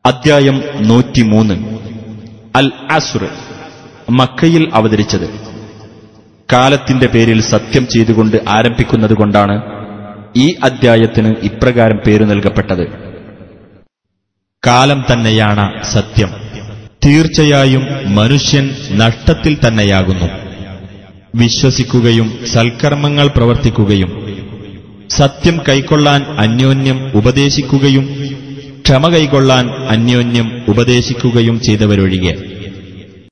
അദ്ധ്യായം നൂറ്റിമൂന്ന് അൽ അസുർ മക്കയിൽ അവതരിച്ചത് കാലത്തിന്റെ പേരിൽ സത്യം ചെയ്തുകൊണ്ട് ആരംഭിക്കുന്നതുകൊണ്ടാണ് ഈ അദ്ധ്യായത്തിന് ഇപ്രകാരം പേരു നൽകപ്പെട്ടത് കാലം തന്നെയാണ് സത്യം തീർച്ചയായും മനുഷ്യൻ നഷ്ടത്തിൽ തന്നെയാകുന്നു വിശ്വസിക്കുകയും സൽക്കർമ്മങ്ങൾ പ്രവർത്തിക്കുകയും സത്യം കൈക്കൊള്ളാൻ അന്യോന്യം ഉപദേശിക്കുകയും ക്ഷമ കൈക്കൊള്ളാൻ അന്യോന്യം ഉപദേശിക്കുകയും ചെയ്തവരൊഴികെ